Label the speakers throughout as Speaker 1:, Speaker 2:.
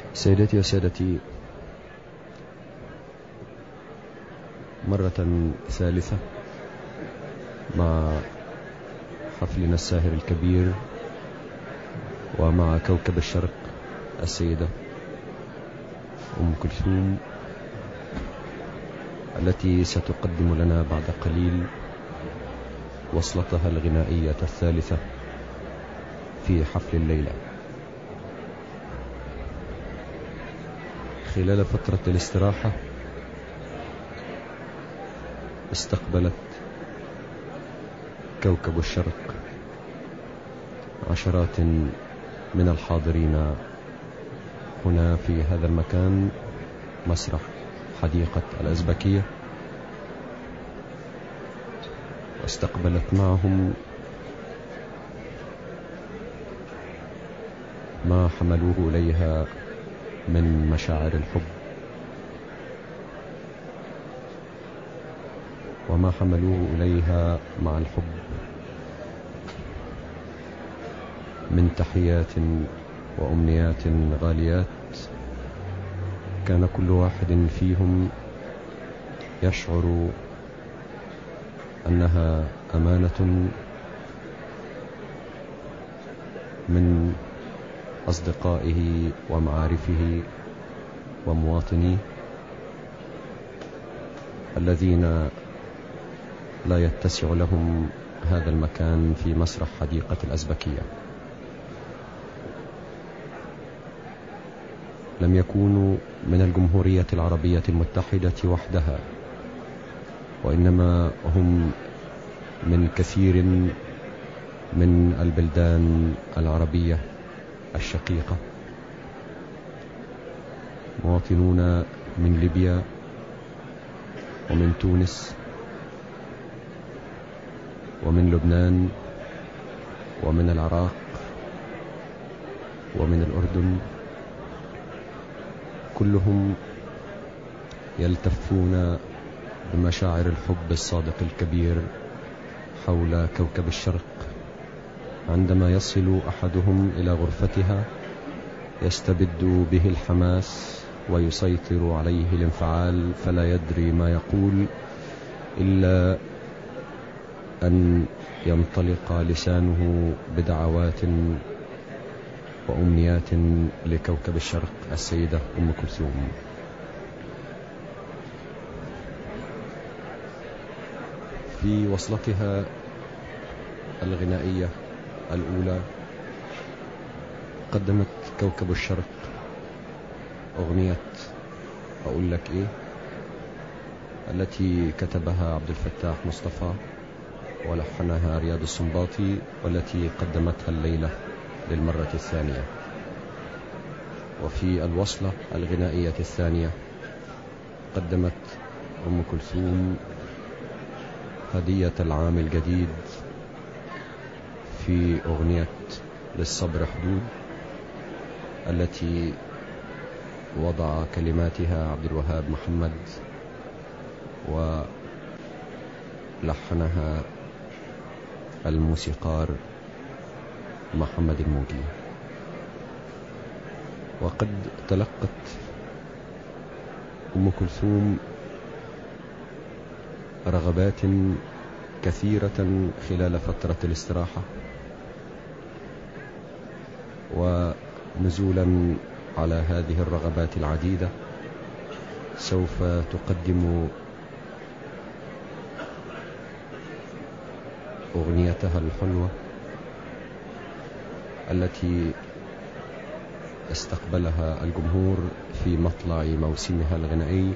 Speaker 1: سيدتي وسادتي مرة ثالثة مع حفلنا الساهر الكبير ومع كوكب الشرق السيدة أم كلثوم التي ستقدم لنا بعد قليل وصلتها الغنائية الثالثة في حفل الليلة خلال فترة الاستراحة استقبلت كوكب الشرق عشرات من الحاضرين هنا في هذا المكان مسرح حديقة الأزبكية واستقبلت معهم ما حملوه إليها من مشاعر الحب وما حملوه إليها مع الحب من تحيات وأمنيات غاليات كان كل واحد فيهم يشعر أنها أمانة من أصدقائه ومعارفه ومواطنيه الذين لا يتسع لهم هذا المكان في مسرح حديقة الأزبكية لم يكونوا من الجمهورية العربية المتحدة وحدها وإنما هم من كثير من البلدان العربية الشقيقة مواطنون من ليبيا ومن تونس ومن لبنان ومن العراق ومن الأردن كلهم يلتفون بمشاعر الحب الصادق الكبير حول كوكب الشرق عندما يصل أحدهم إلى غرفتها يستبد به الحماس ويسيطر عليه الانفعال فلا يدري ما يقول إلا أن ينطلق لسانه بدعوات وأمنيات لكوكب الشرق السيدة أم كلثوم في وصلتها الغنائية الأولى قدمت كوكب الشرق أغنية أقول لك إيه التي كتبها عبد الفتاح مصطفى ولحنها رياض السنباطي والتي قدمتها الليلة للمرة الثانية وفي الوصلة الغنائية الثانية قدمت أم كلثوم هدية العام الجديد في أغنية للصبر حدود التي وضع كلماتها عبد الوهاب محمد ولحنها الموسيقار محمد الموجي وقد تلقت أم كلثوم رغبات كثيرة خلال فترة الاستراحة ونزولا على هذه الرغبات العديدة سوف تقدم أغنيتها الحلوة التي استقبلها الجمهور في مطلع موسمها الغنائي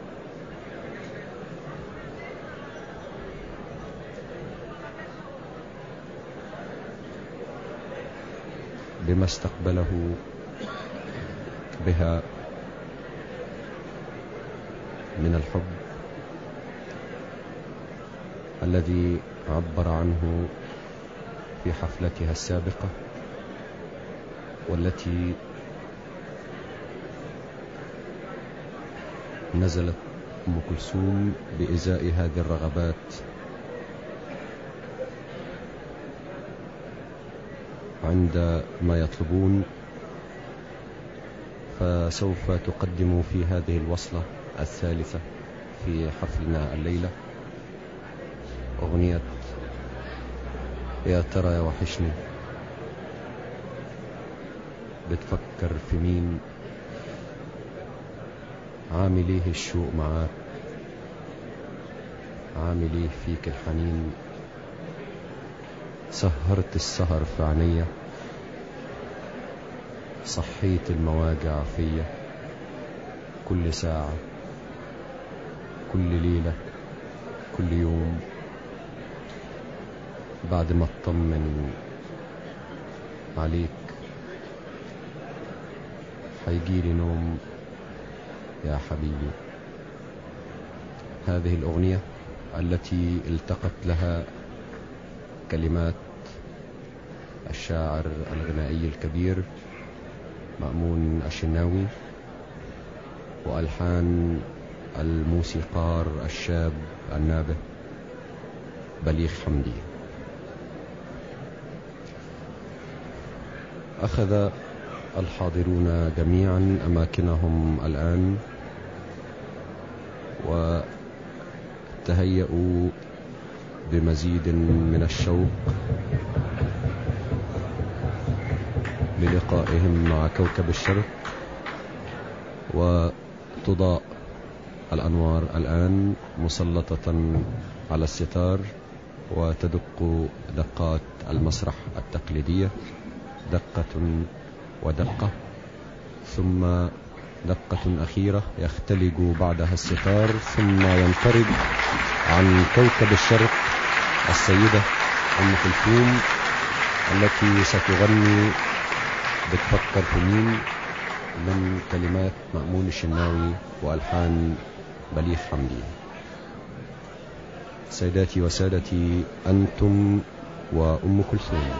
Speaker 1: بما استقبله بها من الحب الذي عبر عنه في حفلتها السابقة والتي نزلت أم كلثوم بإزاء هذه الرغبات عند ما يطلبون فسوف تقدم في هذه الوصلة الثالثة في حفلنا الليلة أغنية يا ترى يا وحشني بتفكر في مين عامليه الشوق معاك عامليه فيك الحنين سهرت السهر في عينيا صحيت المواجع فيا كل ساعة كل ليلة كل يوم بعد ما اطمن عليك حيجيلي نوم يا حبيبي هذه الأغنية التي التقت لها كلمات الشاعر الغنائي الكبير مأمون الشناوي وألحان الموسيقار الشاب النابه بليغ حمدي أخذ الحاضرون جميعا أماكنهم الآن وتهيأوا بمزيد من الشوق للقائهم مع كوكب الشرق وتضاء الأنوار الآن مسلطة على الستار وتدق دقات المسرح التقليدية دقة ودقة ثم دقة أخيرة يختلج بعدها الستار ثم ينفرد عن كوكب الشرق السيدة أم كلثوم التي ستغني بتفكر في مين من كلمات مأمون الشناوي وألحان بليغ حمدي سيداتي وسادتي أنتم وأم كلثوم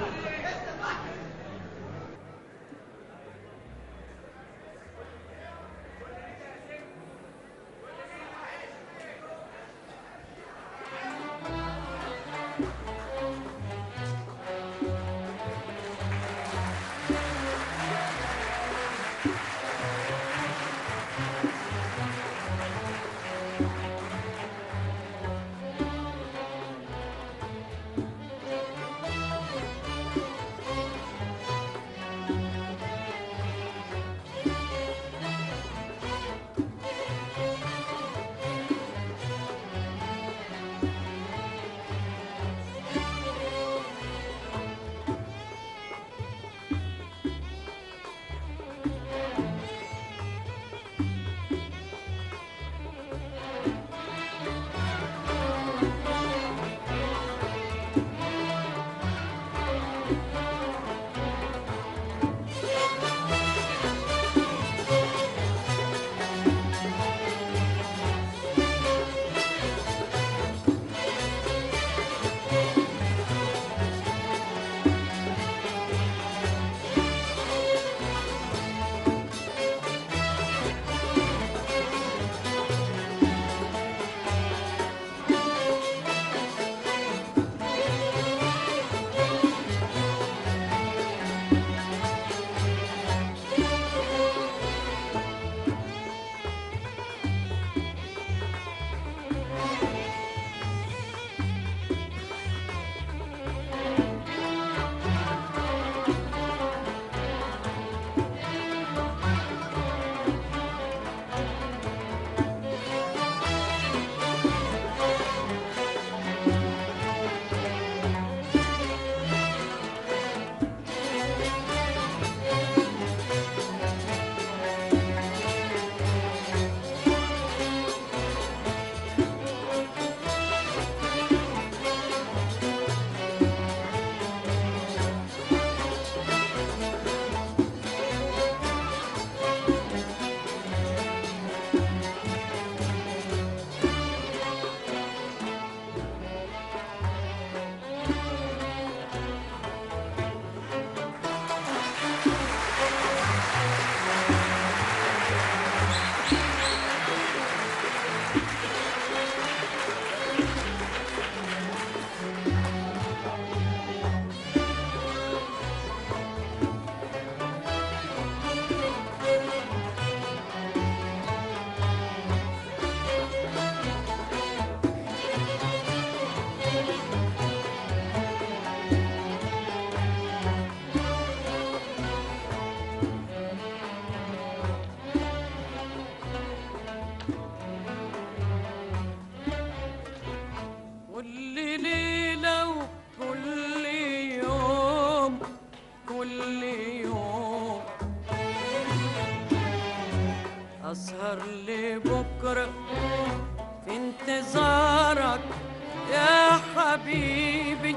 Speaker 2: أسهر لبكرة في انتظارك يا حبيبي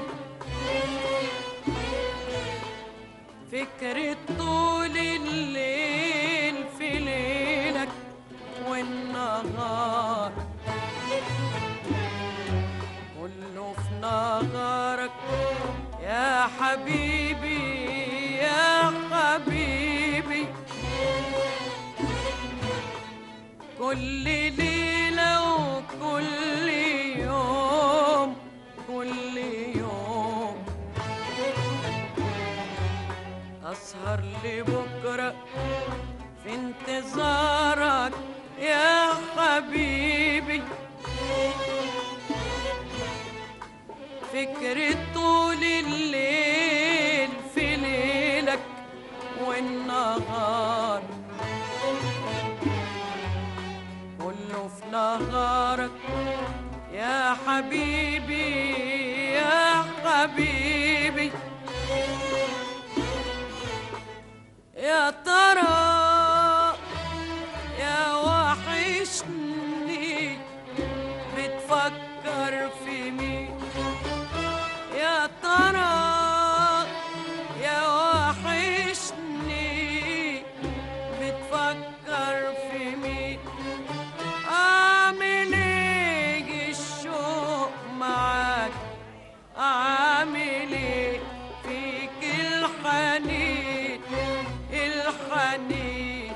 Speaker 2: فكرة طول الليل في ليلك والنهار كله في نهارك يا حبيبي يا حبيبي كل ليلة وكل يوم كل يوم أسهر لبكرة في انتظارك يا حبيبي فكرة طول الليل في ليلك والنهار كله في نهارك يا حبيبي يا حبيبي يا ترى يا وحشني بتفكر في مين يا ترى يا وحشني بتفكر في مين عامل ايه الشوق معاك عامل ايه فيك الحنين الحنين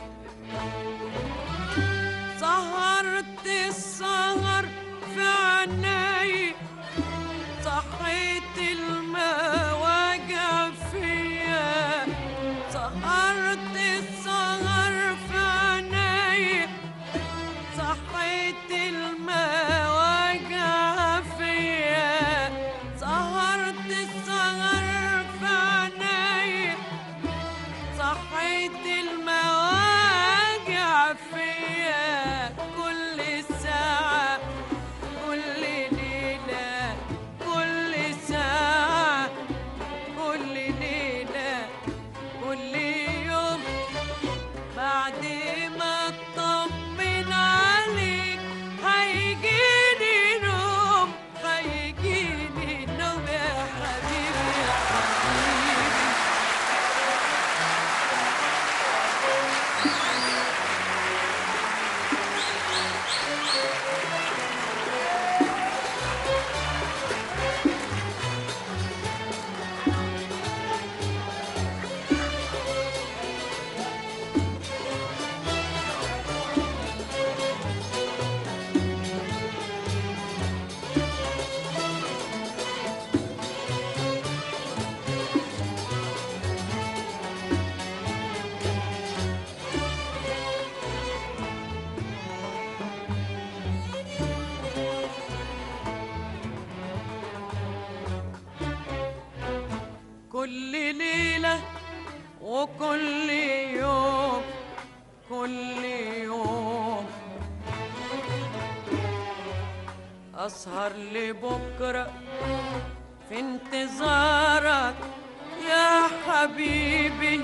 Speaker 2: سهرت السهر في عناي صحيت المواجع فيا سهرت السهر في عناي صحيت المواجع فيا سهرت السهر في عناي صحيت المواجع فيا كل ساعة كل ليلة كل ساعة كل ليلة كل يوم بعد ما اطمن عليك هيجيني نوم هيجيني نوم يا حبيبي يا حبيبي كل ليلة وكل يوم كل يوم أسهر لبكرة في انتظارك يا حبيبي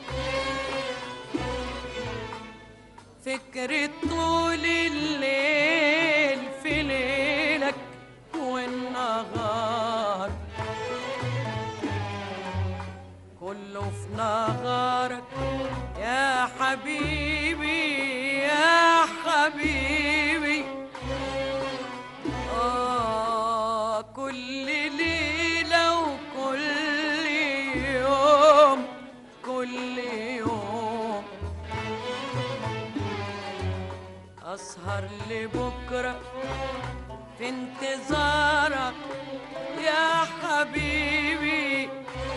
Speaker 2: فكرة طول الليل في ليلك والنهار كله في نهارك يا حبيبي يا حبيبي آه كل ليلة وكل يوم كل يوم أسهر لبكرة في انتظارك يا حبيبي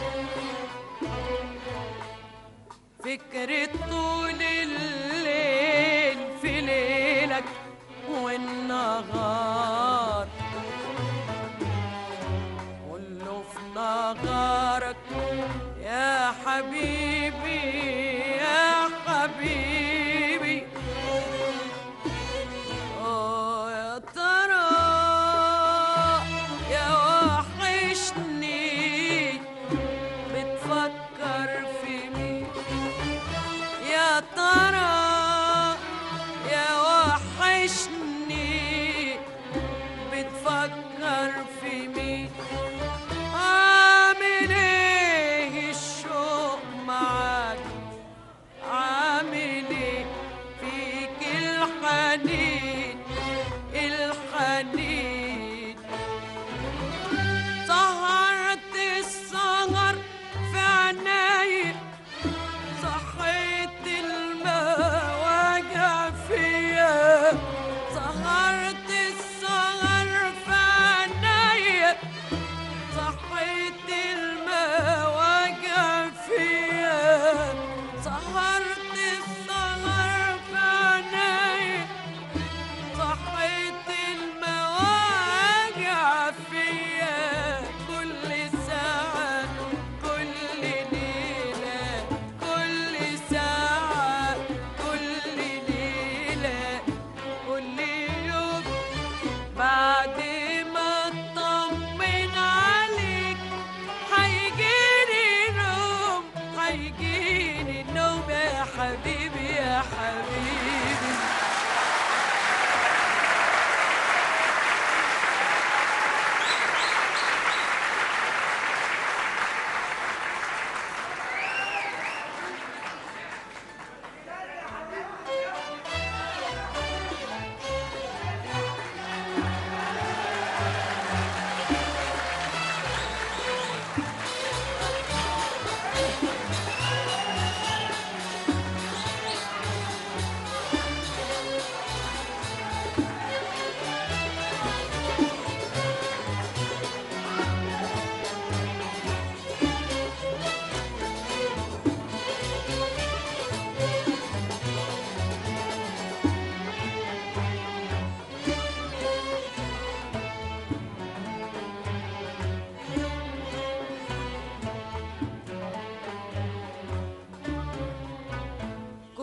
Speaker 2: فكرة طول الليل في ليلك والنهار كله في نهارك يا حبيبي يا حبيبي آه يا ترى يا وحشني بتفكر في مين يا ترى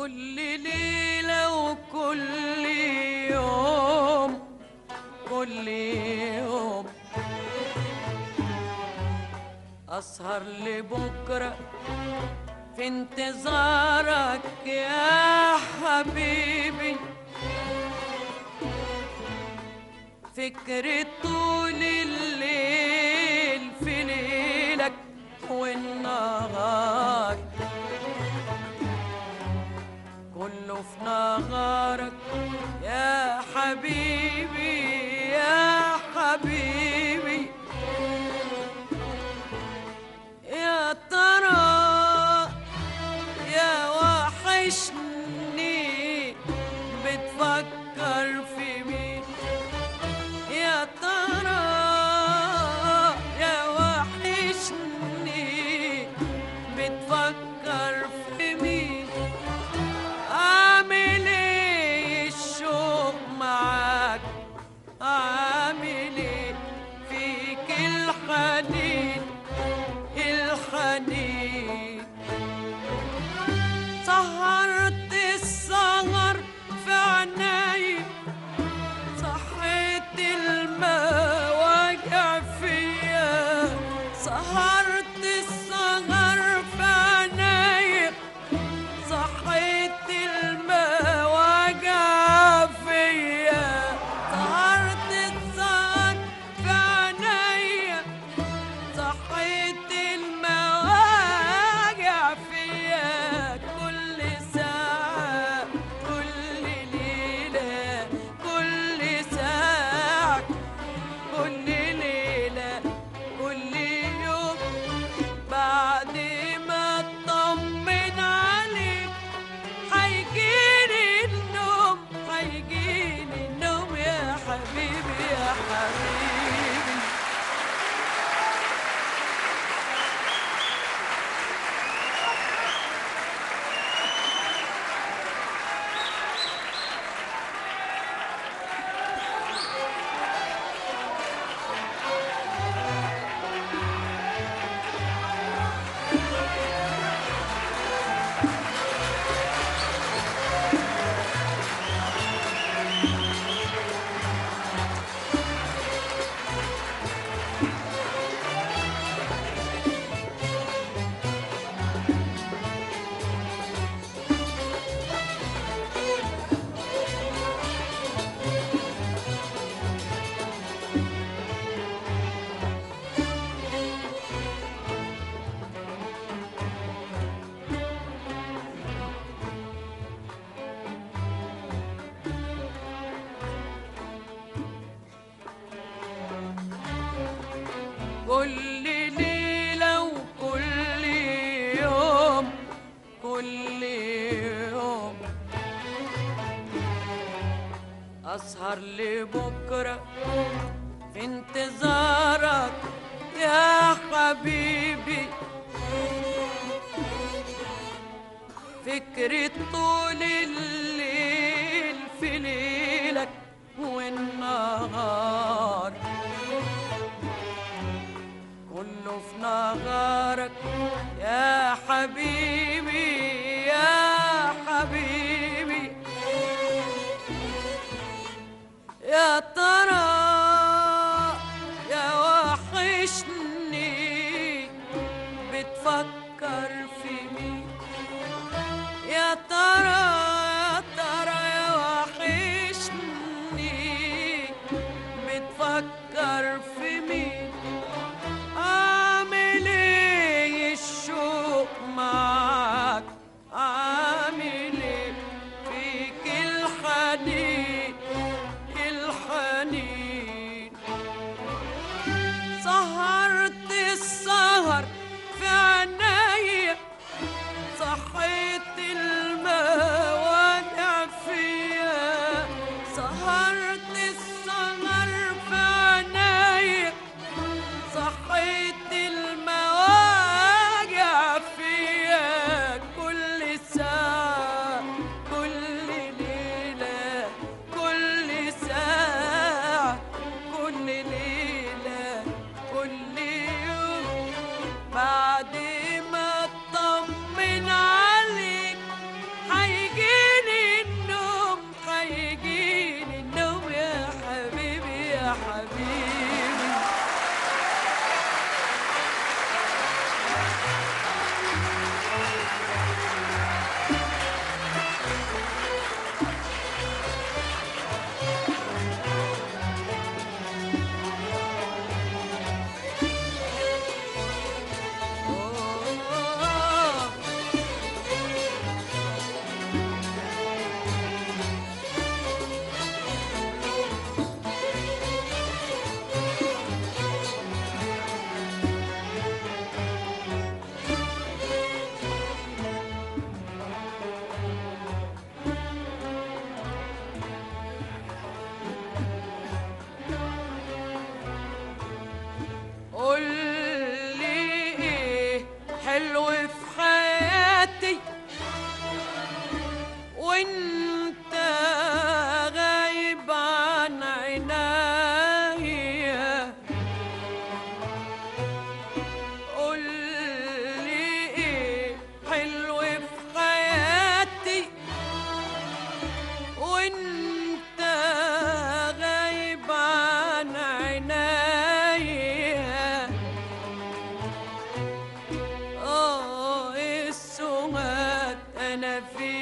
Speaker 2: كل ليلة وكل يوم كل يوم أسهر لبكرة في انتظارك يا حبيبي فكري طول الليل في ليلك والنهار كله في نهارك يا حبيبي يا حبيبي يا ترى يا وحشني بتفكر في مين يا ترى يا وحشني بتفكر في مين عامل ايه الشوق معاك عامل ايه فيك الحنين الحنين سهرت السهر في عيني صحيت الماء واجع فيا سهرت السهر في عيني صحيت الماء واجع فيا سهرت السهر في عيني صحيت المواجع فيا كل ساعة كل ليلة كل ساعة كل ليلة كل يوم بعد ما اطمن عليك هيجيني النوم هيجيني النوم يا حبيبي يا حبيبي كل ليلة وكل يوم كل يوم أسهر لبكرة في انتظارك يا حبيبي فكري طول الليل في ليلك والنهار كله في نهارك يا حبيبي يا حبيبي يا ترى يا وحشني بتفكر في مين يا ترى يا ترى يا وحشني بتفكر في مين عامل ايه الشوق معاك عامل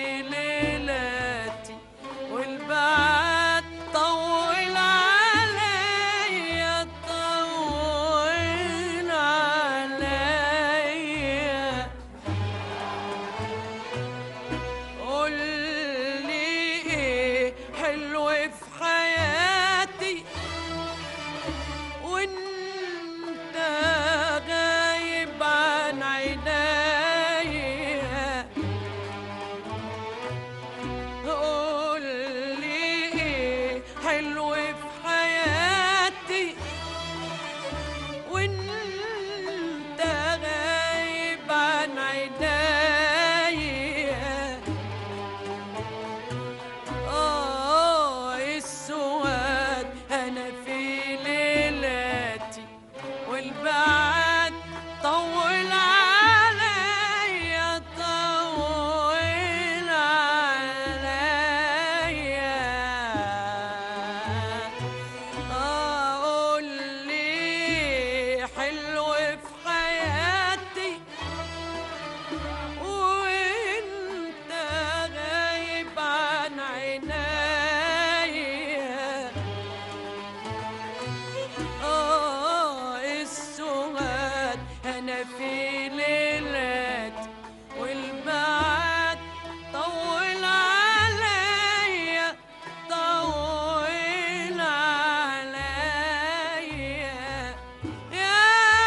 Speaker 2: ليلاتي والبعد طول عليا طول عليا قول لي ايه حلو في حياتي وانت غايب عن عينيا قول لي ايه حلو في حياتي وانت غايب عن عينيا آه السواد أنا في ليلاتي والبعد طول عليا طول عليا آه قول لي حلو في حياتي وانت غايب عن عينيا اه السواد انا في ليلاتي والبعد طول عليا طول عليا يا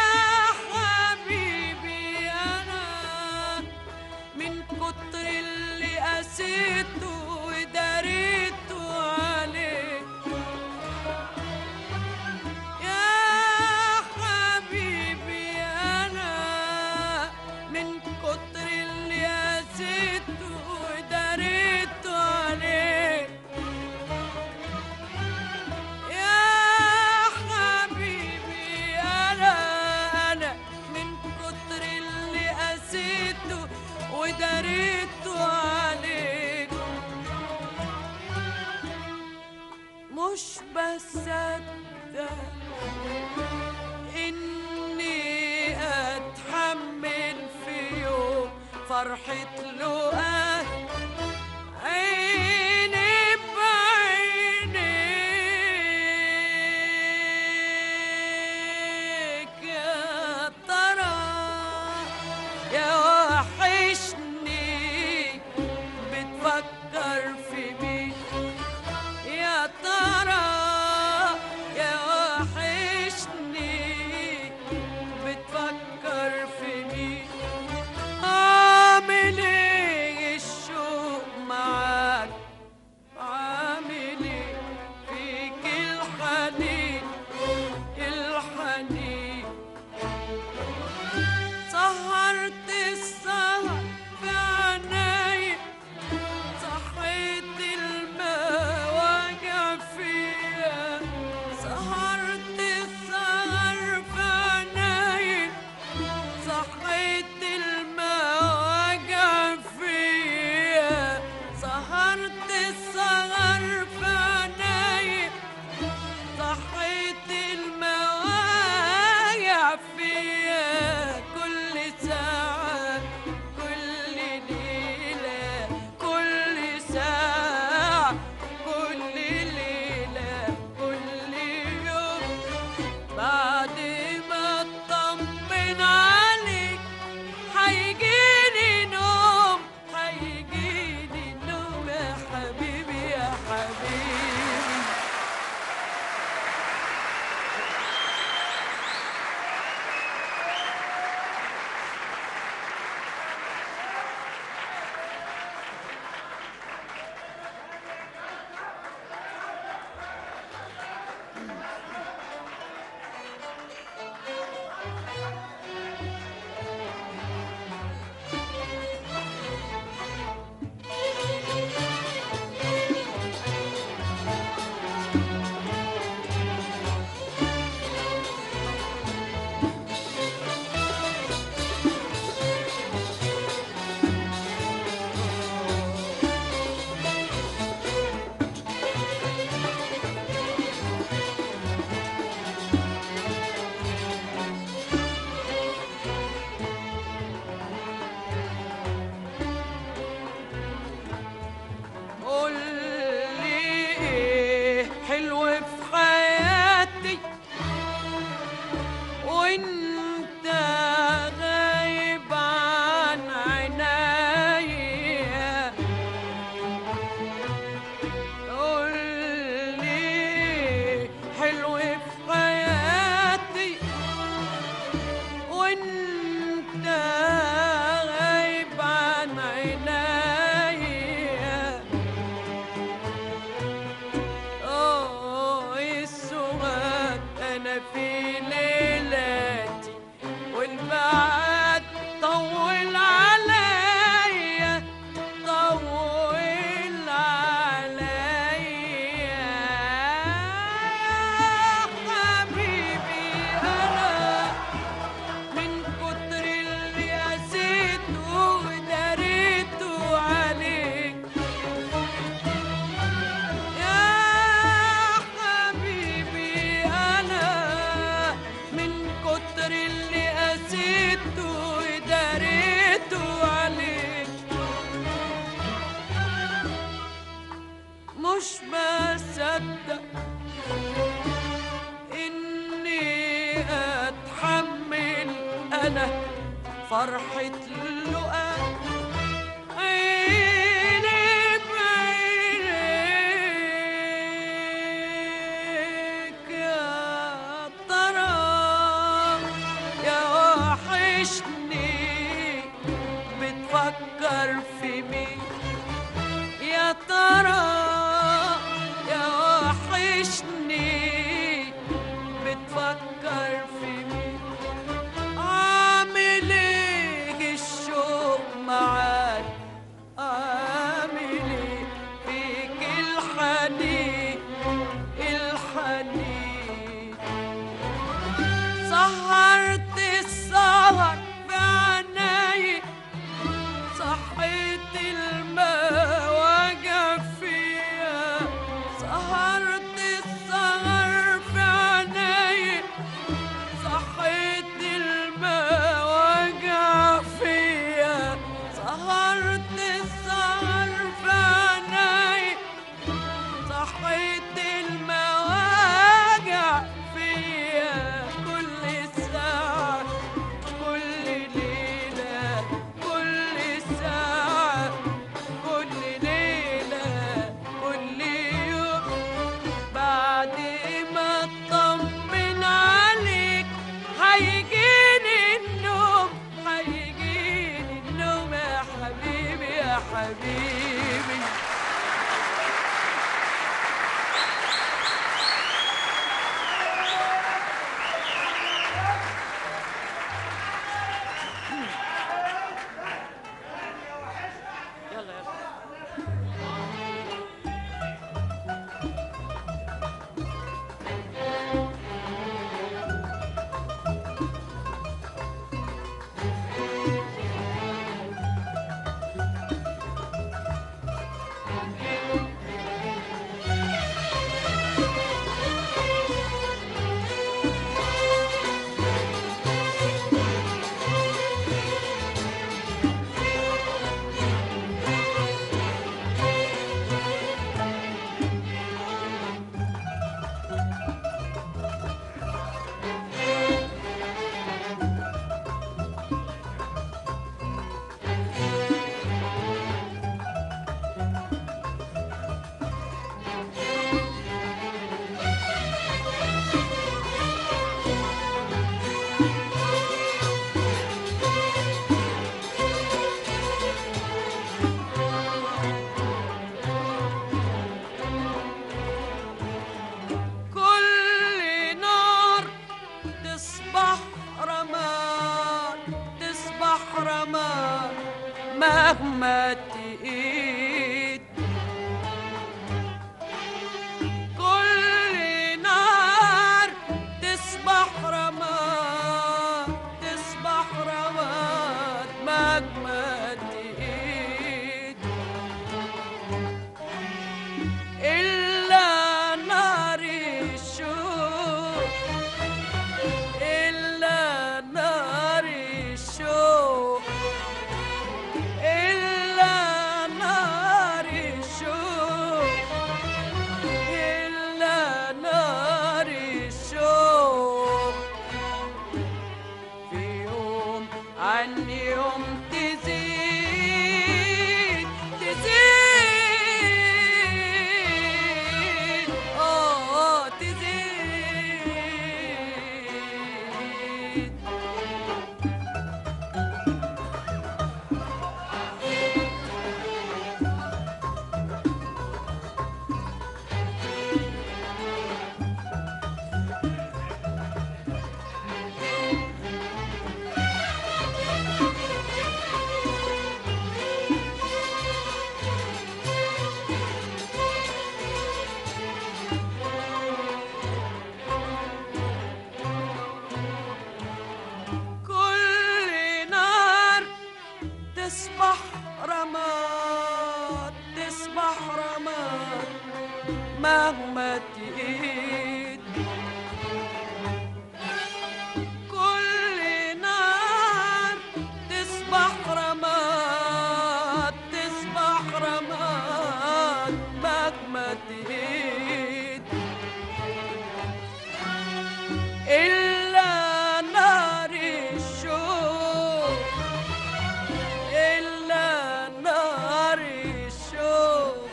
Speaker 2: حبيبي انا من كتر اللي قسيته وداريته عليك يا حبيبي انا من كتر اللي قسيته وداريته عليك يا حبيبي انا انا من كتر اللي قسيته وداريته عليك مش بصدق اني اتحمل في يوم فرحة لقاك عيني بعينيك يا ترى يا وحشني بتفكر في مين يا ترى يا وحشني بتفكر في مين عامل ايه مش مصدق إني أتحمل أنا فرحة اللقا عيني بعينيك يا ترى يا وحشني بتفكر في مين يا ترى يا وحشني بتفكر في مين عامل ايه الشوق معاك عامل ايه فيك الحنين الحنين سهرت السهر بعيني صحيت الماء وجع فيا سهرت السهر في عيني صحيت الماء وجع فيا سهرت السهر في عيني صحيت المواجع فيا كل ساعة كل ليلة كل ساعة كل ليلة كل يوم بعد ما اطمن عليك هيجيني النوم هيجيني النوم يا حبيبي يا حبيبي يلا يلا كل نار تصبح رماد تصبح رماد مهما تقيد كل نار تصبح رماد تصبح رماد مهما تقيد إلا نار الشوق إلا نار الشوق إلا نار الشوق إلا نار الشوق في يوم عن يوم تزيد تزيد اه تزيد كل نار تصبح رماد تصبح رماد مهما تقيد كل نار تصبح رماد تصبح رماد مهما تهيد إلا نار الشوق إلا نار الشوق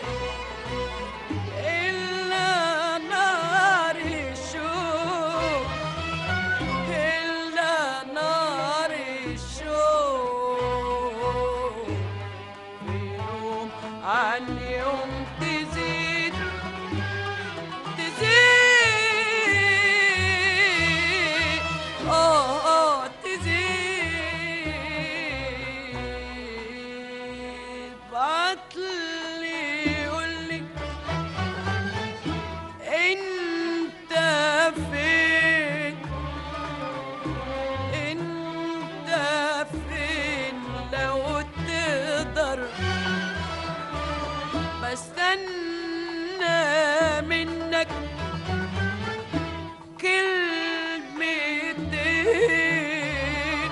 Speaker 2: إلا نار الشوق إلا نار الشوق في يوم عن يوم تزيد تزيد اه اه تزيد بعتلي يقولي انت فين انت فين لو تقدر بستنى منك كلمتين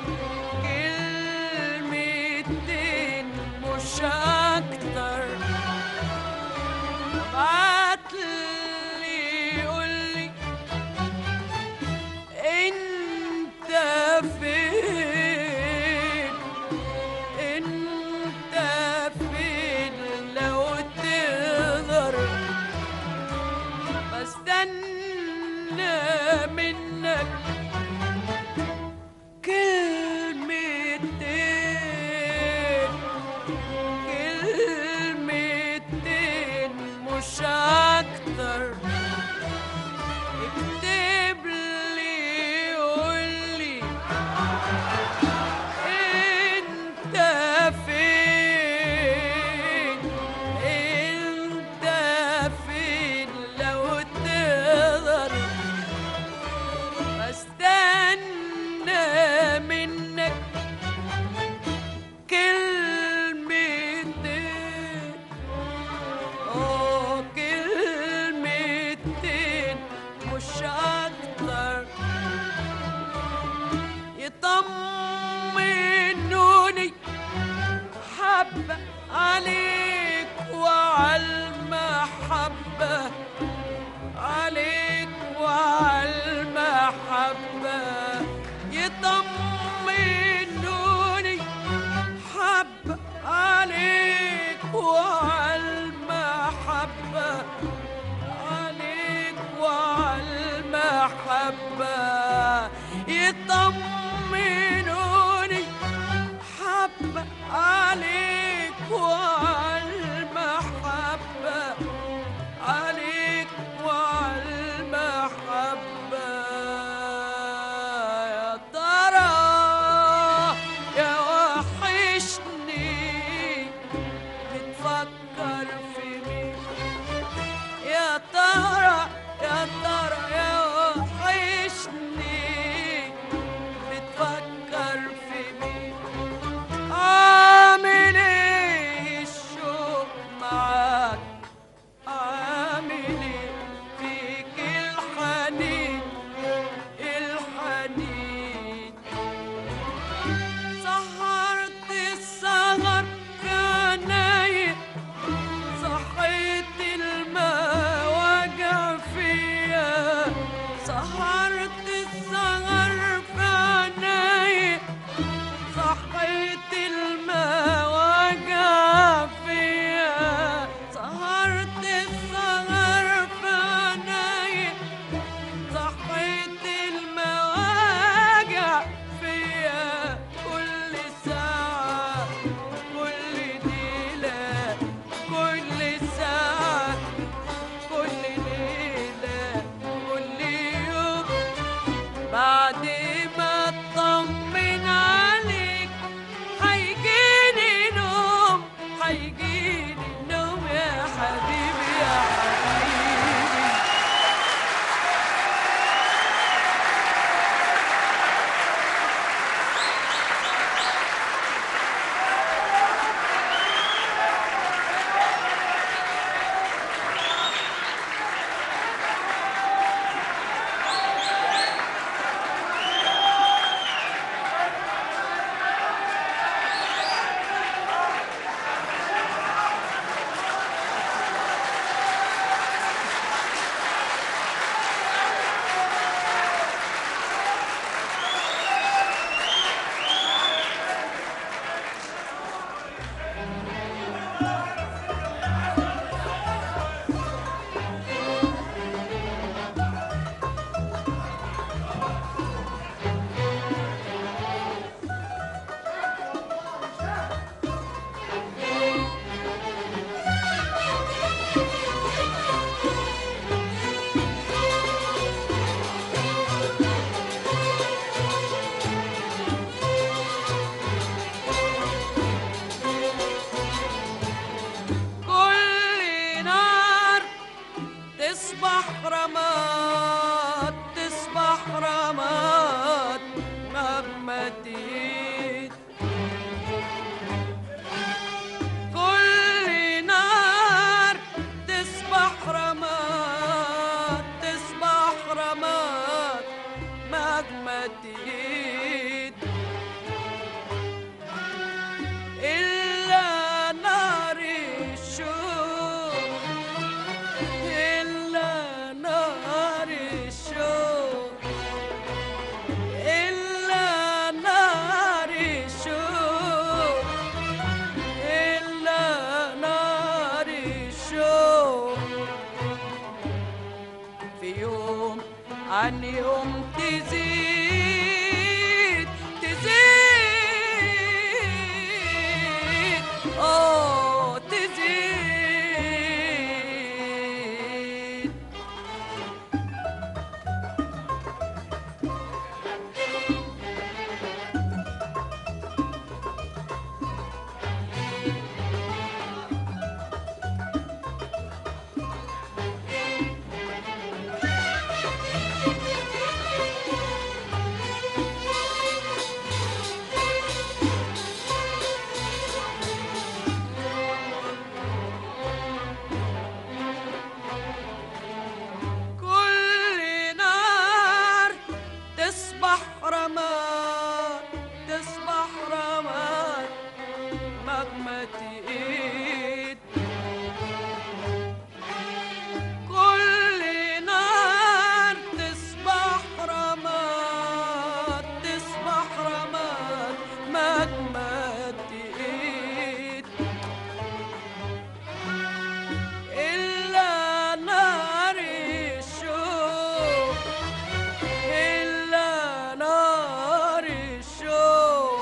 Speaker 2: كلمتين مش اكتر بعتلي قولي انت فين انت فين لو تقدر بستنى منك كلمتين كلمتين مش اكتر اكتب لي قول لي انت فين انت فين لو تقدر استنى منك كلمتين اه كلمتين مش اكتر يطمنوني حبة عليك وعلى المحبة عليك وعلى المحبة يطمنوني حبة عليك وعلى المحبة عليك وعلى المحبة يطمنوني حبة عليك وعلى المحبة عليك وعلى المحبة يا ترى يا وحشني بتفكر في مين يا ترى يا ترى يا وحشني بتفكر في مين عامل ايه الشوق معاك عامل ايه فيك الحنين الحنين سهرت السهر في عيني صحيت الماء وجع فيا سهرت السهر في عيني صحيت الماء وجع فيا سهرت السهر في عيني صحيت المواجع فيا كل ساعة كل ليلة كل ساعة كل ليلة كل يوم بعد ما اطمن عليك هيجيني نوم هيجيني نوم يا حبيبي يا حبيبي تصبح رماد تصبح رماد مهما تهيد كل نار تصبح رماد تصبح رماد مهما تهيد إلا نار الشوق إلا نار الشوق إلا نار الشوق إلا نار الشوق في يوم عن يوم تزيد تزيد اه تزيد كل نار تصبح رماد تصبح رماد مهما تقيد كل نار تصبح رماد تصبح رماد مهما تقيد إلا نار الشوق إلا نار الشوق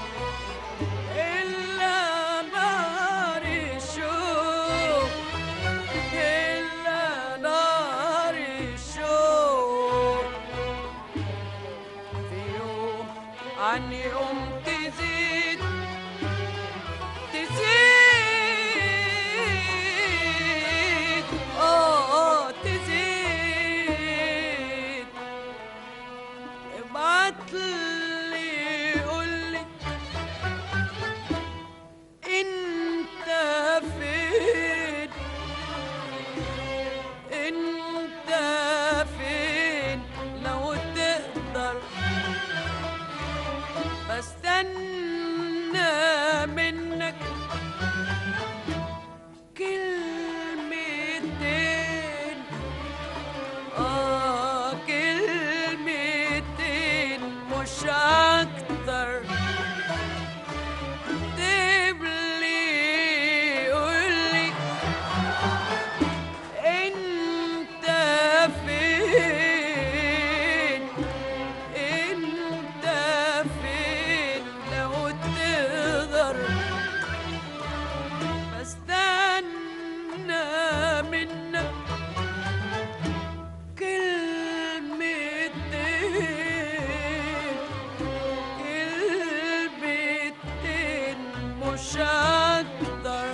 Speaker 2: إلا نار الشوق إلا نار الشوق في يوم عن يوم تزيد تزيد اه تزيد ابعت لي قول لي انت فين انت فين لو تقدر بستنى منك كلمتين اه كلمتين مش اكتر تبلي قولي انت فين انت فين لو تقدر بستنى منك كلمتين كلمتين مش اكتر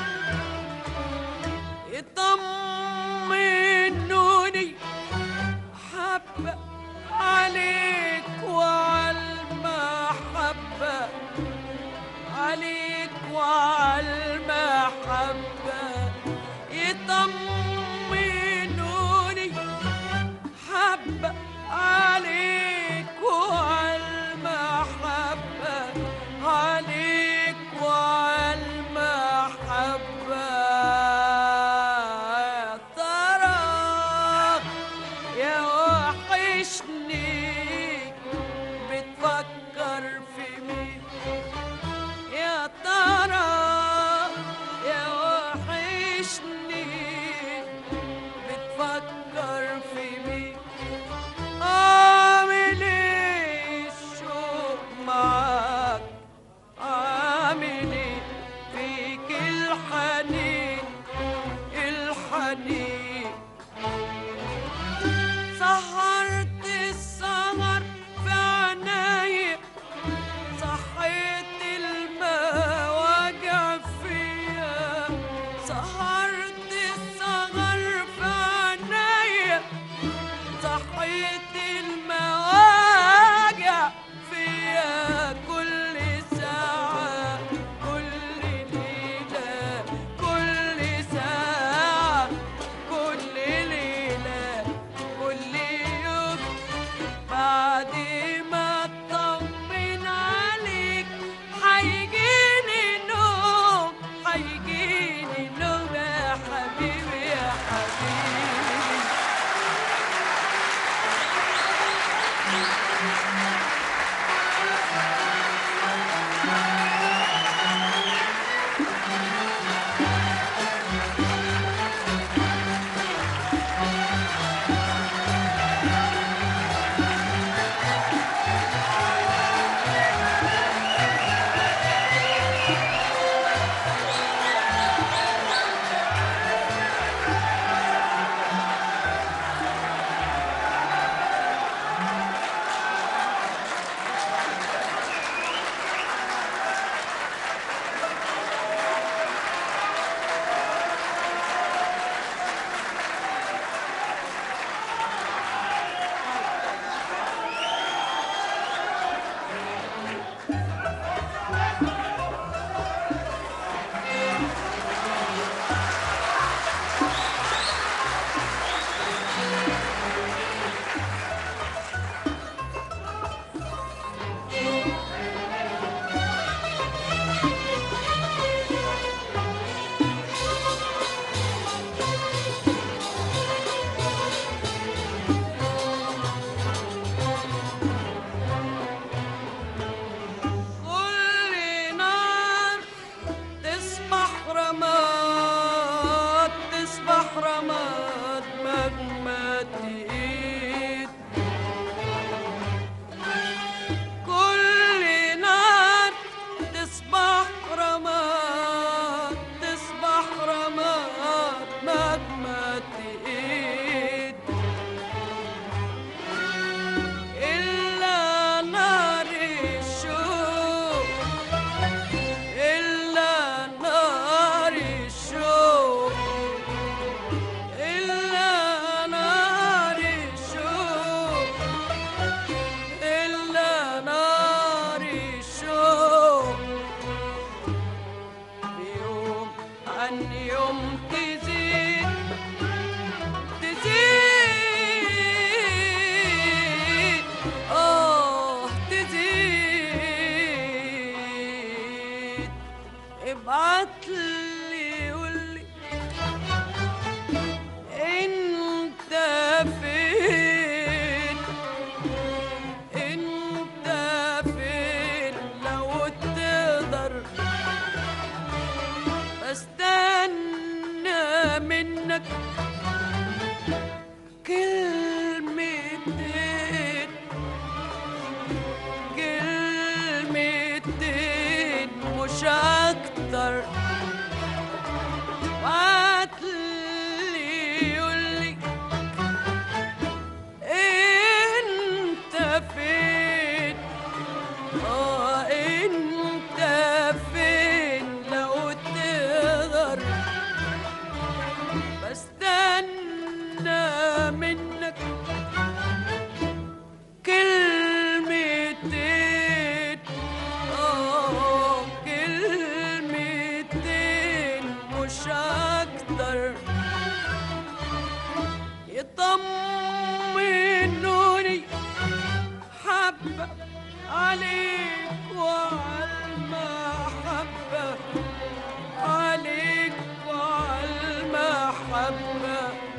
Speaker 2: يطمنوني حبة عليك وعالمحبة عليك وعالمحبة يطمنوني حبة عليك وعالمحبة عليك وعالمحبة تراك يا وحشني بتفكر في مين يا ترى يا وحشني منك كلمتين كلمتين مش اكتر وعتلي يقولي انت فين اه انت فين لو تقدر بستنى منك كلمتين اه كلمتين مش اكتر يطمنوني حبة عليك وعلى المحبة عليك وعلى المحبة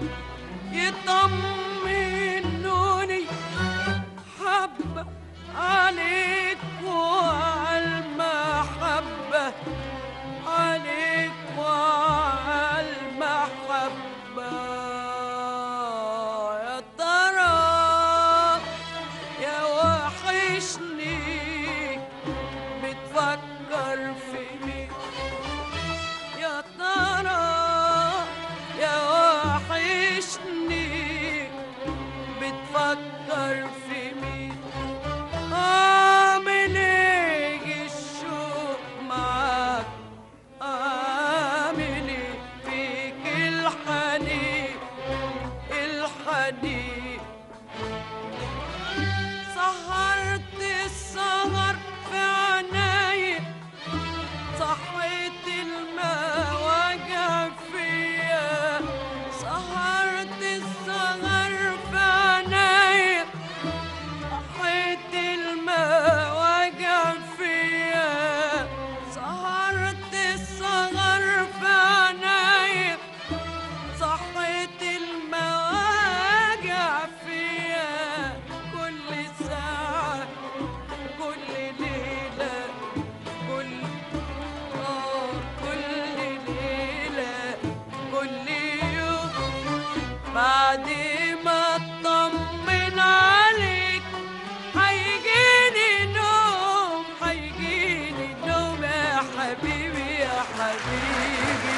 Speaker 2: يطمنوني حبة عليك وعلى المحبة عليك وعلى المحبة يا ترى يا وحشني بتفكر في مين يا ترى يا وحشني بتفكر في مين اعمل ايه الشوق معاك اعمل ايه فيك الحنين الحنين سهرت السهر في عناية صحيت الماء وجع فيا سهرت السهر في عناية صحيت الماء وجع فيا سهرت السهر في عناية صحيت المواجع فيا كل ساعة كل ليلة كل آه كل ليلة كل يوم بعد ما اطمن عليك هيجيني نوم هيجيني نوم يا حبيبي يا حبيبي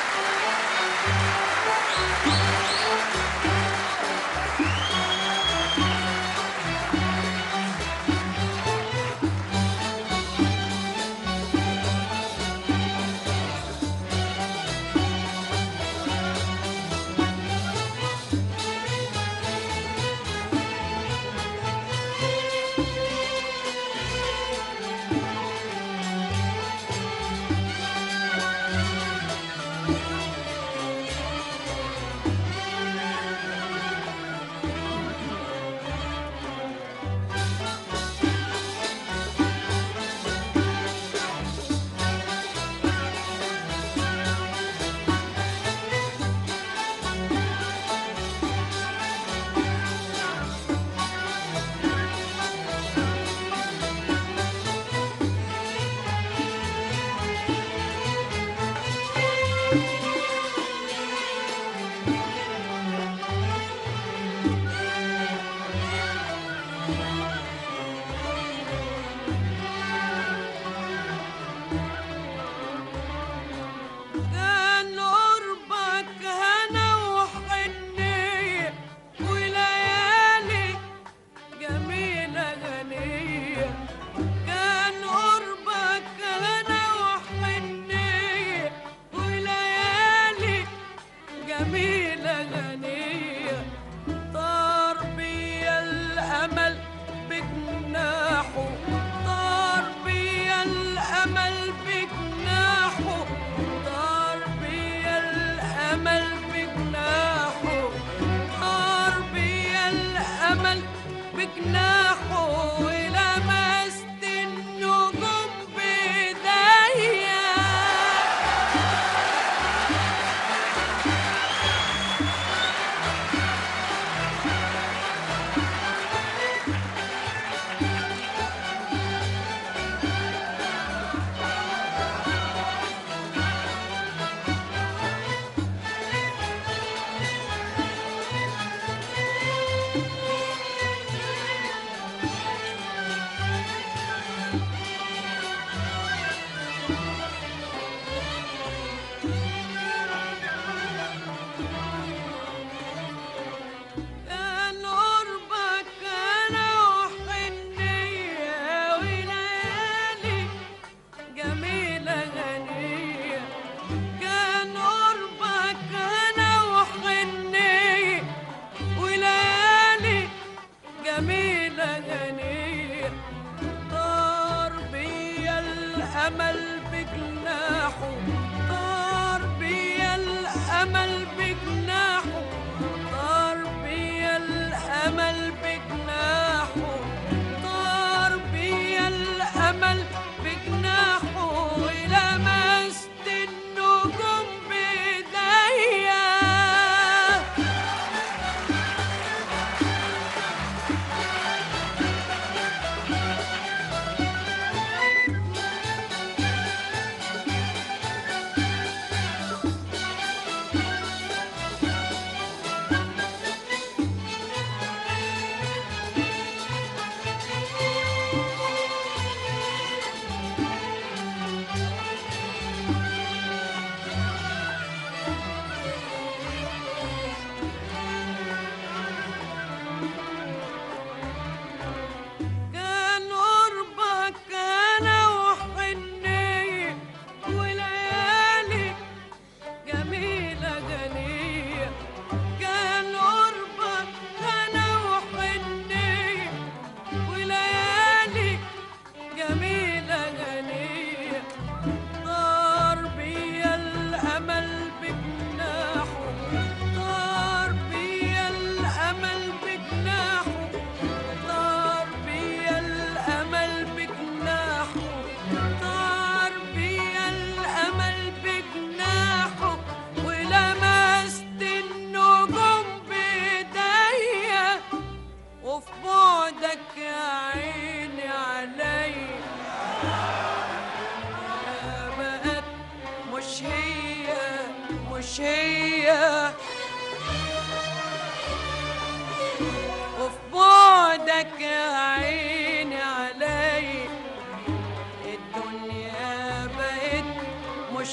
Speaker 2: كان قربك هنا وحنية وليالي جميلة غنية كان قربك هنا وحنية وليالي جميلة غنية طار بيا الأمل بجناحه طار بيا الأمل بجناحه طار بيا الأمل بجناحه طار بيا الأمل بجناحه ولمست النجوم بإيديا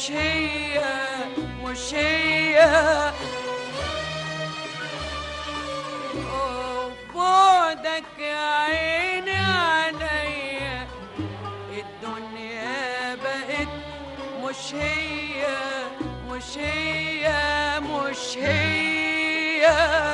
Speaker 2: مش هي مش هي بعدك يا عيني عليا الدنيا بقت مش هي مش هي مش هي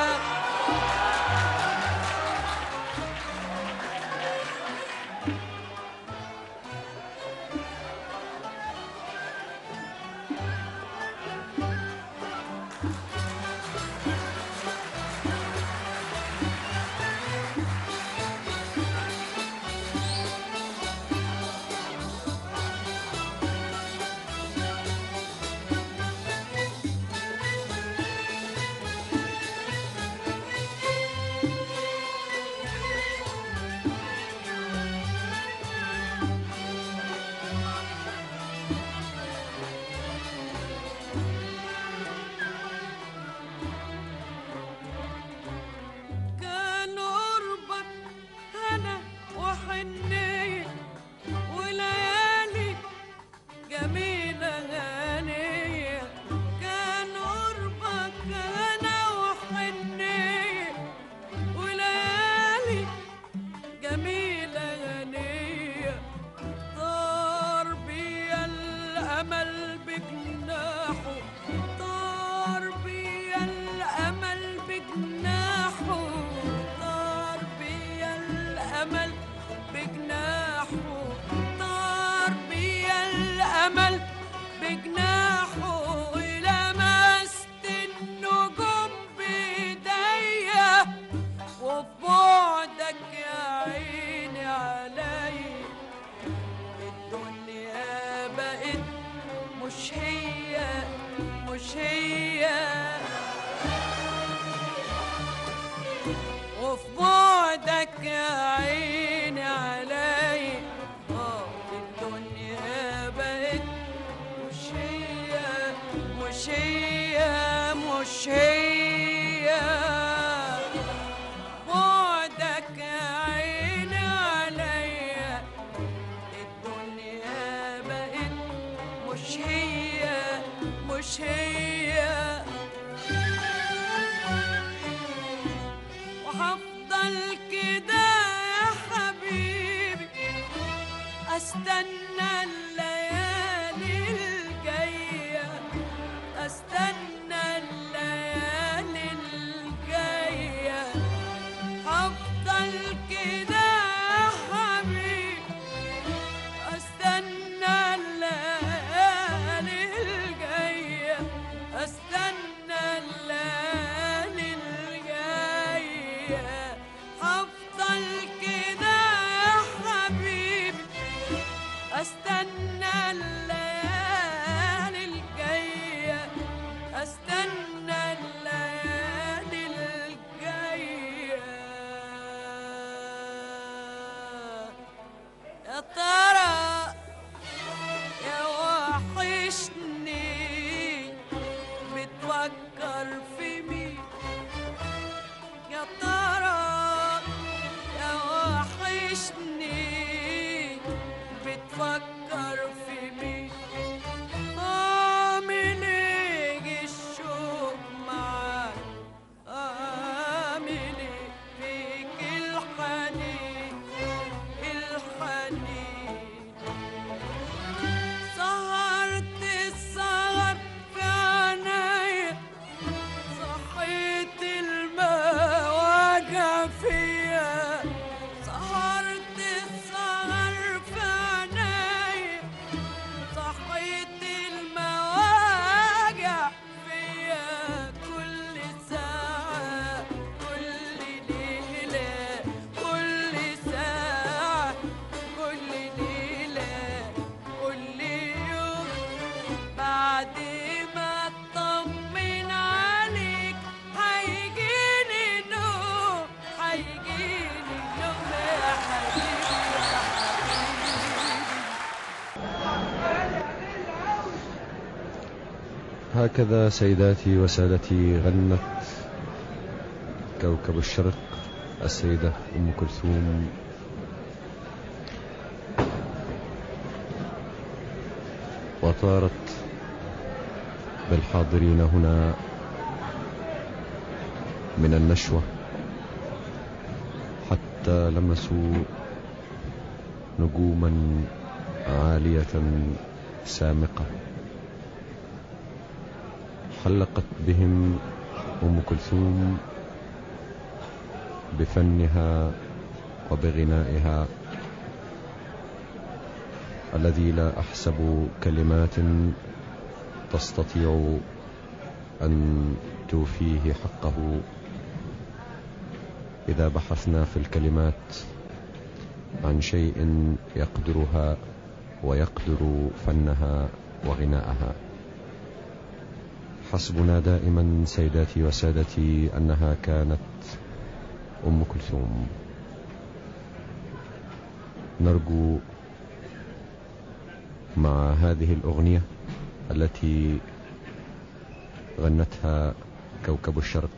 Speaker 2: كان قربك هنا وحنية وليالي جميلة غنية كان قربك هنا وحنية وليالي جميلة غنية طار بيا الأمل بجناحه طار بيا الأمل بجناحه طار بيا الأمل بجناحه طار بيا الأمل بجناحه لمست النجوم بإيديا وبعدك يا عيني عليا الدنيا بقت مش هي مش هي وفي بعدك يا عيني علي اه الدنيا بقت مش هي مش هي مش هي بعدك يا عيني عليا الدنيا بقت مش هي مش هي وهفضل كده يا حبيبي استنى الليالي الجايه استنى الليالي الجايه هفضل كده يا حبيبي استنى الليالي الجايه استنى الليالي الجايه هفضل كده يا حبيبي استنى الليالي الجايه استنى الليالي الجايه يا ترى يا وحشني بتفكر في مين يا ترى يا وحشني بتفكر في مين عامل ايه الشوق معاك عامل ايه فيك الحنين الحنين سهرت السهر في عناية صحيت المواجع فيا سهرت السهر في عناية صحيت المواجع فيا كل ساعة كل ليلة كل ساعة كل ليلة كل يوم بعد ما اطمن عليك هيجيني نوم هيجيني نوم يا حبيبي يا حبيبي
Speaker 1: هكذا سيداتي وسادتي غنت كوكب الشرق السيدة أم كلثوم وطارت بالحاضرين هنا من النشوة حتى لمسوا نجوما عالية سامقة حلقت بهم أم كلثوم بفنها وبغنائها الذي لا أحسب كلمات تستطيع أن توفيه حقه إذا بحثنا في الكلمات عن شيء يقدرها ويقدر فنها وغناءها حسبنا دائما سيداتي وسادتي أنها كانت أم كلثوم نرجو مع هذه الأغنية التي غنتها كوكب الشرق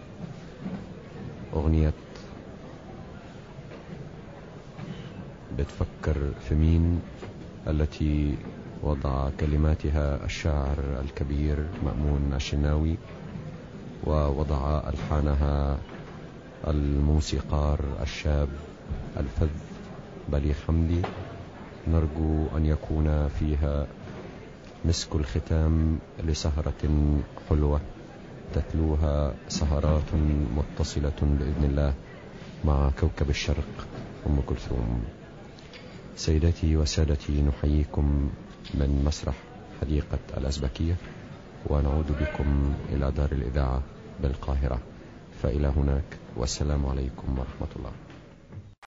Speaker 1: أغنية بتفكر في مين التي وضع كلماتها الشاعر الكبير مأمون الشناوي ووضع ألحانها الموسيقار الشاب الفذ بليغ حمدي نرجو أن يكون فيها مسك الختام لسهرة حلوة تتلوها سهرات متصلة بإذن الله مع كوكب الشرق أم كلثوم سيداتي وسادتي نحييكم من مسرح حديقة الأزبكية ونعود بكم إلى دار الإذاعة بالقاهرة فإلى هناك والسلام عليكم ورحمة الله